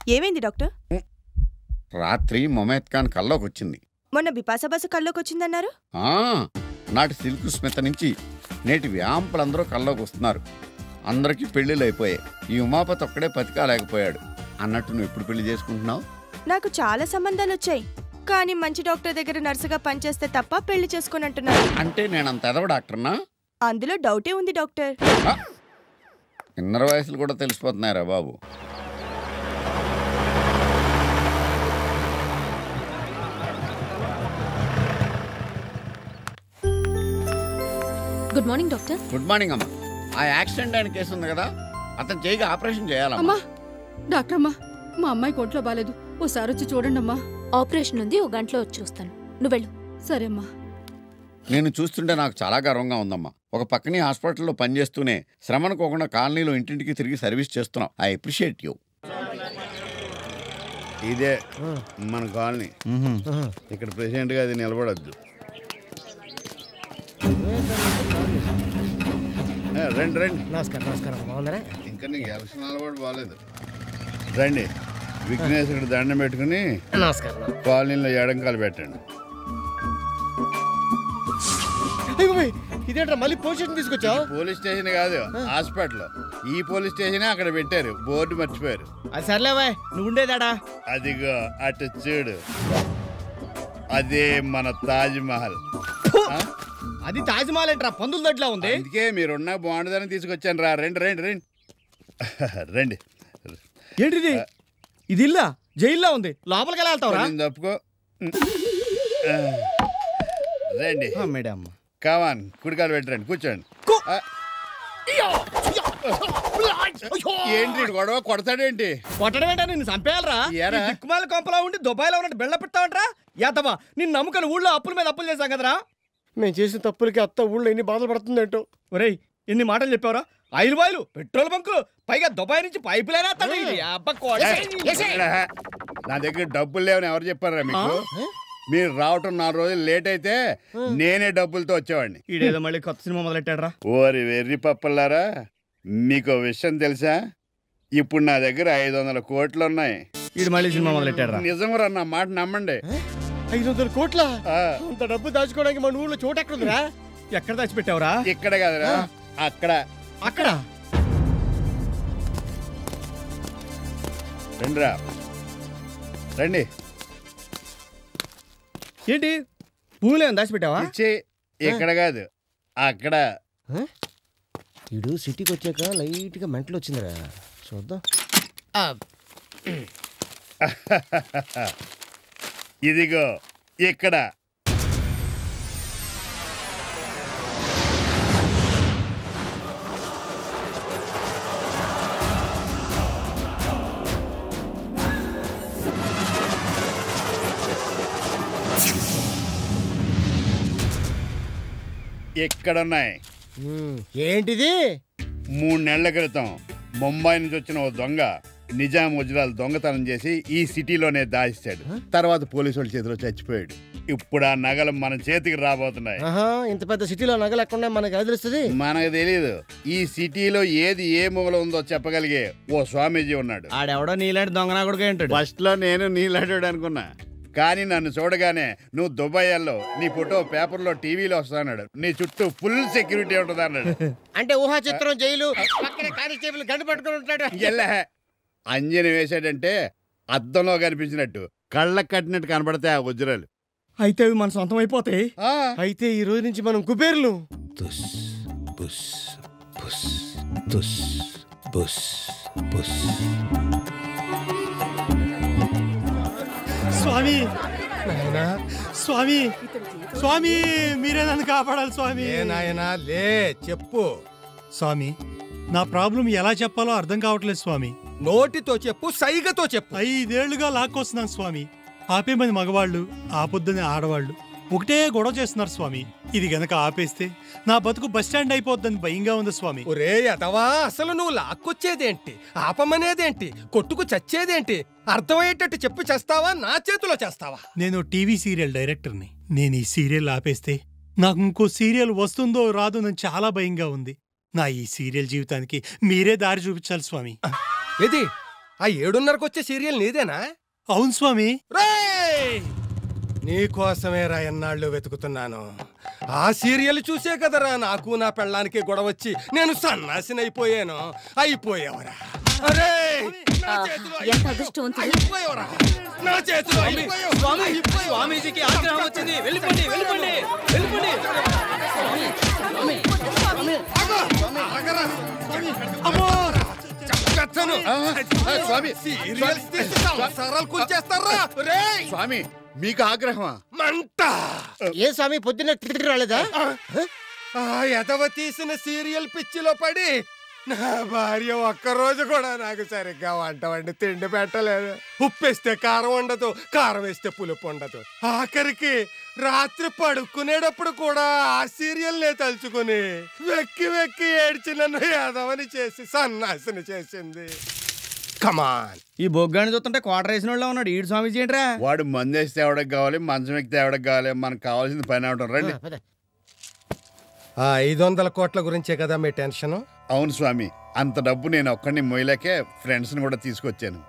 ఏమైంది డాక్టర్ రాత్రి మొమేద్ ఖాన్ కల్లోకి వచ్చింది మొన్న బిపాస బస్సు కల్లోకి వచ్చిందన్నారు ఆ, నాటి సిల్క్ స్మిత నుంచి నేటి వ్యాంపులందరూ కల్లోకి వస్తున్నారు అందరికీ పెళ్ళిళ్ళు అయిపోయాయి ఈ ఉమాపతి ఒక్కడే పతికాలేకపోయాడు అన్నట్టు నువ్వు ఎప్పుడు పెళ్లి చేసుకుంటున్నావు నాకు చాలా సంబంధాలు వచ్చాయి కానీ మంచి డాక్టర్ దగ్గర నర్సుగా పనిచేస్తే తప్ప పెళ్లి చేసుకుని అంటున్నారు అంటే నేను అంత ఎదవ డాక్టర్నా అందులో డౌటే ఉంది డాక్టర్ ఆ, ఇన్నర వయసులు కూడా తెలిసిపోతున్నాయిరా బాబు good morning doctor good morning అమ్మా ఆ యాక్సిడెంట్ అయిన కేసు ఉంది కదా అతను చేయిగా ఆపరేషన్ చేయాలమ్మా అమ్మా డాక్టర్ అమ్మా మా అమ్మాయి ఒంట్లో బాలేదు ఓసారి వచ్చి చూడండి అమ్మా ఆపరేషన్ ఉంది ఓ గంటలో వచ్చి చూస్తాను నువ్వు వెళ్ళు సరే అమ్మా నేను చూస్తుంటే నాకు చాలా గర్వంగా ఉందమ్మా ఒక పక్కనే హాస్పిటల్లో పనిచేస్తూనే శ్రమనుకోకుండా కాలనీలో ఇంటింటికి తిరిగి సర్వీస్ చేస్తున్నాం ఐ అప్రిషియేట్ యూ ఇదే మన కాలనీ ఇక్కడ ప్రెసిడెంట్గా అది నిలబడద్దు రండి రండి నమస్కారం నమస్కారం బాగున్నారా ఇంకా నీకు ఎలక్షన్ అలవాటు బాగాలేదు రండి విఘ్నేశ్వరుడు దండం పెట్టుకుని నమస్కారం కాలనీలో ఎడంకాలు పెట్టండి ఇదేంట్రా మళ్ళీ పోలీస్ స్టేషన్ తీసుకొచ్చావు పోలీస్ స్టేషన్ కాదు హాస్పిటల్ ఈ పోలీస్ స్టేషన్ అక్కడ పెట్టారు బోర్డు మర్చిపోయారు అది సర్లేవాయ్ నువ్వు ఉండేదాడా అదిగో అటు చూడు అదే మన తాజ్ మహల్ ఆ? అది తాజ్మహల్ ఏంట్రా పందుల దొడ్లా ఉంది అందుకే మీరున్నా బాగుండదని తీసుకొచ్చాను రా రండి రండి రండి రండి ఏంటిది ఇది ఇల్లా జైల్లో ఉంది లోపలికి ఎలా వెళ్తావురా కొంచెం తప్పుకో ఆ. రండి మేడం కావాన్ కుడికాలు పెట్టండి కూర్చోండి ఆ. ఏంటి ఈడు గొడవ కొడతాడేంటి కొట్టడం ఏంటా నిన్ను చంపేయాలరా ఏరా? ఈ దిక్కుమాల కొంపలా ఉండి దుబాయ్లో ఉన్నట్టు బెళ్ళ పెడతావంటరా యాతవా నిన్ను నమ్ముకని ఊళ్ళో అప్పుల మీద అప్పులు చేశాం కదరా మేము చేసిన తప్పులకి అత్త ఊళ్ళో ఎన్ని బాధలు పడుతుందేంటో ఒరేయ్ ఎన్ని మాటలు చెప్పావరా ఆయిల్ బాయిలు పెట్రోల్ బంకులు పైగా దుబాయ్ నుంచి పైపు లేనా నా దగ్గర డబ్బులు లేవని ఎవరు చెప్పారా మీకు మీరు రావటం నాలుగు రోజులు లేట్ అయితే నేనే డబ్బులతో వచ్చేవాడిని ఈడేదో మళ్ళీ కొత్త సినిమా మొదలెట్టాడరా ఓరి వెర్రి పప్పలారా మీకు విషయం తెలుసా ఇప్పుడు నా దగ్గర ఐదు వందల కోట్లు ఉన్నాయి ఈడు మళ్ళీ సినిమా మొదలెట్టాడరా నిజంగా నా మాట నమ్మండి ఐదు వందల కోట్ల ఆ, అంత డబ్బు దాచుకోవడానికి మన ఊళ్ళో చోటు ఎక్కడుందిరా ఎక్కడ దాచిపెట్టావురా ఇక్కడ కదరా అక్కడ అక్కడ రండిరా రండి ఏంటి పూలు ఏమైనా దాచిపెట్టావా ఇచ్చి ఇక్కడ కాదు అక్కడ ఇడు సిటీకి వచ్చాక లైట్ గా మెంటలు వచ్చిందిరా చూద్దాం ఇదిగో ఇక్కడ ఇక్కడున్నాయి ఉమ్, ఏంటిది మూడు నెలల క్రితం ముంబై నుంచి వచ్చిన ఓ దొంగ నిజాం వజ్రాలు దొంగతనం చేసి ఈ సిటీలోనే దాయిస్తాడు తర్వాత పోలీసు వాళ్ళ చేతిలో చచ్చిపోయాడు ఇప్పుడు ఆ నగలు మన చేతికి రాబోతున్నాయి ఆహా ఇంత పెద్ద సిటీలో నగలు ఎక్కడ మనకి ఎలా తెలుస్తుంది మనకు తెలియదు ఈ సిటీలో ఏది ఏ మూల ఉందో చెప్పగలిగే ఓ స్వామీజీ ఉన్నాడు ఆడెవడో నీలాంటి దొంగనా కూడా ఏంటాడు ఫస్ట్ లో నేను నీలాడాడు అనుకున్నా కానీ నన్ను చూడగానే నువ్వు దుబాయ్ వెళ్ళో నీ ఫోటో పేపర్లో టీవీలో వస్తాడు నీ చుట్టూ ఫుల్ సెక్యూరిటీ ఉంటుంది అన్నాడు అంటే ఊహా చిత్రం జైలు పక్కనే కానిస్టేబుల్ గంట పట్టుకొని ఉంటాడు ఎల్లే అంజని వేసాడంటే అద్దంలో కనిపించినట్టు కళ్ళకు కట్టినట్టు కనబడతాయి ఆ వజ్రాలు అయితే అవి మన సొంతం అయిపోతాయి ఆ, అయితే ఈ రోజు నుంచి మనం కుబేర్లు Bus, bus, bus, bus, bus, bus. స్వామి స్వామి స్వామి మీరే నన్ను కాపాడాలి స్వామి ఏ నాయనా లే చెప్పు స్వామి నా ప్రాబ్లం ఎలా చెప్పాలో అర్థం కావట్లేదు స్వామి నోటితో చెప్పు సైగతో చెప్పు ఐదేళ్లుగా లాక్కొస్తున్నాను స్వామి ఆపేమని మగవాళ్ళు ఆపొద్దని ఆడవాళ్ళు ఒకటే గొడవ చేస్తున్నారు స్వామి ఇది గనక ఆపేస్తే నా బతుకు బస్ స్టాండ్ అయిపోద్దని భయంగా ఉంది స్వామి ఒరే అదవా అసలు నువ్వు లాక్కొచ్చేదేంటి ఆపమనేదేంటి కొట్టుకు చచ్చేదేంటి అర్థమయ్యేటట్టు చెప్పు చేస్తావా నా చేతిలో చేస్తావా నేను టీవీ సీరియల్ డైరెక్టర్ని నేను ఈ సీరియల్ ఆపేస్తే నాకు ఇంకో సీరియల్ వస్తుందో రాదో అని చాలా భయంగా ఉంది నా ఈ సీరియల్ జీవితానికి మీరే దారి చూపించాలి స్వామి ఏది ఆ ఏడున్నరకు వచ్చే సీరియల్ నీదేనా అవును స్వామి రేయ్! నీకోసమే రా ఎన్నాళ్ళు వెతుకుతున్నాను ఆ సీరియల్ చూసే కదరా నాకు నా పెళ్ళానికి గొడవ వచ్చి నేను సన్నాసినైపోయాను అయిపోయావరా అరే నా చేతిలో ఎంత అయిపోయావు. అదృష్టవంతుడు. అయిపోయావురా. నా చేతిలో అయిపోయావు. స్వామి స్వామీజీకి ఆగ్రహం వచ్చింది వెళ్ళిపోండి వెళ్ళిపోండి వెళ్ళిపోండి ఆగరా. చంపేస్తాను. ఆ, ఆ, స్వామి సీరియల్స్ తీసి సంసారాలు కూల్చేస్తారా రేయ్! స్వామి మీకు ఆగ్రహమా మంట ఏ స్వామి పొద్దున్న టికెట్ రాలేదా ఆ ఎదవ తీసిన సీరియల్ పిచ్చిలో పడి నా భార్య ఒక్కరోజు కూడా నాకు సరిగ్గా వంట వండి తిండి పెట్టలేదు ఉప్పేస్తే కారం ఉండదు కారం వేస్తే పులుపు ఉండదు ఆఖరికి రాత్రి పడుకునేటప్పుడు కూడా ఆ సీరియల్ నే తలుచుకుని వెక్కి వెక్కి ఏడ్చి నన్ను ఎదవని చేసి సన్నాసిని చేసింది కమాన్ ఈ బొగ్గాని చూస్తుంటే క్వార్టర్ వేసిన వాళ్ళ ఉన్నాడు ఈడు స్వామీజీ ఏంట్రా వాడు మందేస్తే ఎవడకి కావాలి మంచం ఎక్కితే ఎవడకి కావాలి మనకు కావాల్సింది పని అవడం రండి పద. ఆ ఐదు వందల కోట్ల గురించే కదా మీ టెన్షన్ అవును స్వామి అంత డబ్బు నేను ఒక్కడిని మొయ్యలేకే ఫ్రెండ్స్ని కూడా తీసుకొచ్చాను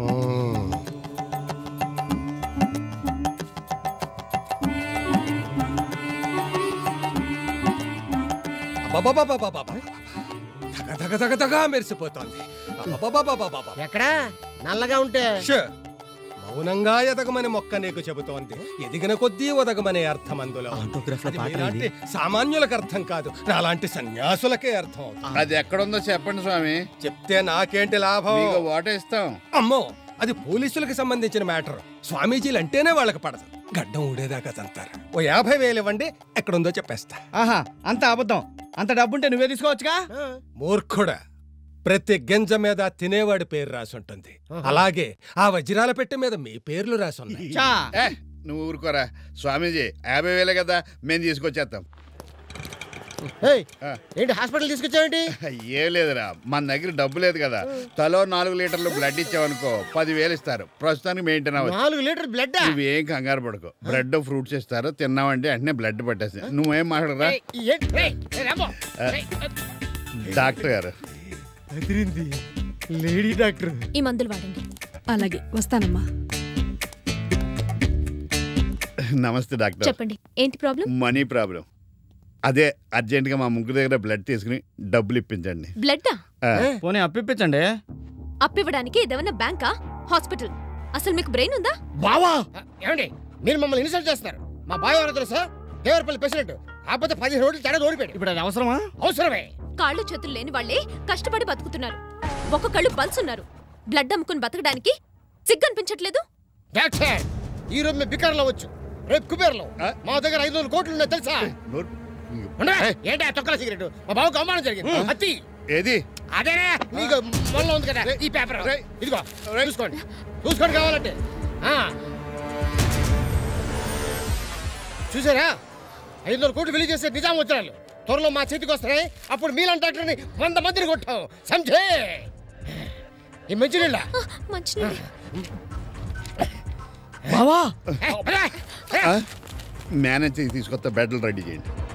అబ్బబ్బబ్బబ్బబ్బబ్బ. దగ దగ దగ దగ మెరిసిపోతోంది అబ్బబ్బబ్బబ్బబ్బబ్బ. ఎక్కడా నల్లగా ఉంటే ష్. మౌనంగా ఎదగమని మొక్క నీకు చెబుతోంది ఎదిగిన కొద్దీ ఒదగమనే అర్థం అందులో అది మీలాంటి సామాన్యులకు అర్థం కాదు నాలాంటి సన్యాసులకే అర్థం అవుతుంది అది ఎక్కడుందో చెప్పండి స్వామి చెప్తే నాకేంటి లాభం మీకు ఓట ఇస్తాం అమ్మో అది పోలీసులకు సంబంధించిన మ్యాటర్ స్వామీజీలు అంటేనే వాళ్ళకి పడదు గడ్డం ఊడేదాకా తంతారు ఓ యాభై వేలు ఇవ్వండి ఎక్కడుందో చెప్పేస్తా ఆహా అంత అబద్ధం అంత డబ్బుంటే నువ్వే తీసుకోవచ్చుగా మూర్ఖుడా ప్రతి గింజ మీద తినేవాడి పేరు రాసుంటుంది అలాగే ఆ వజ్రాల పెట్టె మీద మీ పేర్లు రాసున్నాయి చా ఏ నువ్వు ఊరుకోరా స్వామీజీ యాభై వేలే కదా మేము తీసుకొచ్చేస్తాం ఏయ్, ఆ. ఏంటి హాస్పిటల్ తీసుకొచ్చావేంటి ఏం లేదురా మన దగ్గర డబ్బు లేదు కదా తలో నాలుగు లీటర్లు బ్లడ్ ఇచ్చావనుకో పదివేలు ఇస్తారు ప్రస్తుతానికి మెయింటైన్ అవ్వచ్చు నాలుగు లీటర్ బ్లడ్ నువ్వేం కంగారు పడుకో బ్రెడ్ ఫ్రూట్స్ ఇస్తారు తిన్నావంటే వెంటనే బ్లడ్ పట్టేసి నువ్వేం మాట్లాడరా డాక్టర్ గారు లేడీ డాక్టర్ ఈ మందులు వాడండి అలాగే వస్తానమ్మా నమస్తే డాక్టర్ చెప్పండి ఏంటి ప్రాబ్లం మనీ ప్రాబ్లం అదే అర్జెంటుగా మా ముగ్గురు దగ్గర బ్లడ్ తీసుకుని డబ్బులు ఇప్పించండి బ్లడ్డా ఆ, పోనీ అప్పిప్పించండి అప్పివ్వడానికి ఏదైనా బ్యాంకా హాస్పిటల్ అసలు మీకు బ్రెయిన్ ఉందా బావా ఏమండి మీరు మమ్మల్ని ఇన్సల్ట్ చేస్తున్నారు మా బాయ్ ఎవరో తెలుసా దేవరపల్లి ప్రెసిడెంట్ కాకపోతే పదిహేను రోజులు తేడా ఓడిపోయాడు ఇప్పుడు అది అవసరమా అవసరమే కాళ్ళు చేతులు లేని వాళ్ళే కష్టపడి బతుకుతున్నారు ఒక్కొక్కళ్ళు పల్సున్నారు బ్లడ్ అమ్ముకుని బతకడానికి సిగ్గనిపించట్లేదు డాక్టర్ ఈ రోజు మేము బికార్లో వచ్చు రేపు కుబేర్లో ఆ? మా దగ్గర ఐదు వందల కోట్లు ఉన్నాయి తెలుసా నోరు- ఉండవా? ఏంటి ఆ తొక్కల సిగరెట్ మా బావకు అవమానం జరిగింది అత్తి ఏది అదేనే నీకు మొన్న ఉంది కదా ఈ పేపర్ రేయ్. ఇదిగో చూసుకోండి చూసుకోండి కావాలంటే ఆ. చూసారా ఐదు వందల కోట్లు వెళ్లి చేసే నిజాం వజ్రాలు త్వరలో మా చేతికి వస్తాయి అప్పుడు మీలాంటి డాక్టర్ని వంద మందిని కొట్టాం సంజే ఈ మంచినీళ్ళ ఆ, మంచినీళ్ళు బావా ఆ? మేనేజ్ చేసి తీసుకొస్తా బెడ్లు రెడీ చేయండి